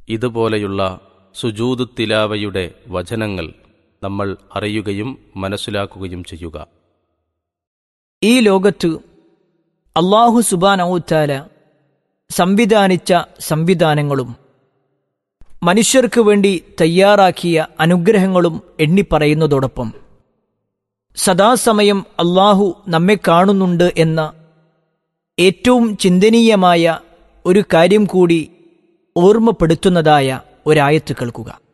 ഇതുപോലെയുള്ള സുജൂദ് തിലാവയുടെ വചനങ്ങൾ നമ്മൾ അറിയുകയും മനസ്സിലാക്കുകയും ചെയ്യുക ഈ ലോകത്ത് അള്ളാഹു സുബാനൌത്താല സംവിധാനിച്ച സംവിധാനങ്ങളും മനുഷ്യർക്ക് വേണ്ടി തയ്യാറാക്കിയ അനുഗ്രഹങ്ങളും എണ്ണിപ്പറയുന്നതോടൊപ്പം സദാസമയം അള്ളാഹു നമ്മെ കാണുന്നുണ്ട് എന്ന ഏറ്റവും ചിന്തനീയമായ ഒരു കാര്യം കൂടി ഓർമ്മപ്പെടുത്തുന്നതായ ഒരായത്ത് കേൾക്കുക